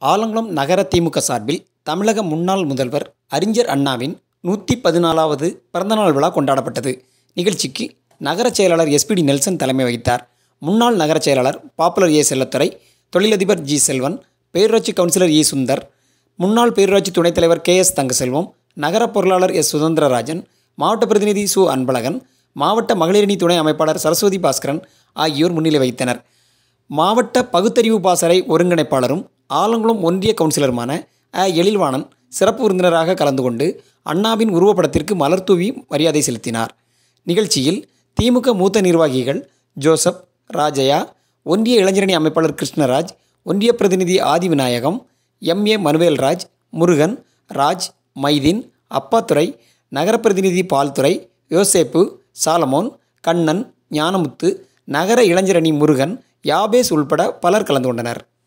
ஆலங்குளம் நகர திமுக சார்பில் தமிழக முன்னாள் முதல்வர் அறிஞர் அண்ணாவின் நூற்றி பதினாலாவது பிறந்தநாள் விழா கொண்டாடப்பட்டது நிகழ்ச்சிக்கு நகரச் செயலாளர் எஸ்பிடி நெல்சன் தலைமை வகித்தார் முன்னாள் நகரச் செயலாளர் பாப்புலர் ஏ செல்லத்துரை தொழிலதிபர் ஜி செல்வன் பேரூராட்சி கவுன்சிலர் இ சுந்தர் முன்னாள் பேரூராட்சி துணைத் தலைவர் கே எஸ் தங்கசெல்வம் நகர பொருளாளர் எஸ் சுதந்திரராஜன் மாவட்ட பிரதிநிதி சு அன்பழகன் மாவட்ட மகளிரணி துணை அமைப்பாளர் சரஸ்வதி பாஸ்கரன் ஆகியோர் முன்னிலை வகித்தனர் மாவட்ட பகுத்தறிவு பாசறை ஒருங்கிணைப்பாளரும் ஆலங்குளம் ஒன்றிய கவுன்சிலருமான அ எழில்வாணன் சிறப்பு விருந்தினராக கலந்து கொண்டு அண்ணாவின் உருவப்படத்திற்கு மலர் தூவி மரியாதை செலுத்தினார் நிகழ்ச்சியில் திமுக மூத்த நிர்வாகிகள் ஜோசப் ராஜயா ஒன்றிய இளைஞரணி அமைப்பாளர் கிருஷ்ணராஜ் ஒன்றிய பிரதிநிதி ஆதிவிநாயகம் எம் ஏ மனுவேல்ராஜ் முருகன் ராஜ் மைதீன் அப்பாத்துரை நகர பிரதிநிதி பால்துரை யோசேப்பு சாலமோன் கண்ணன் ஞானமுத்து நகர இளைஞரணி முருகன் யாபேஸ் உள்பட பலர் கலந்து கொண்டனர்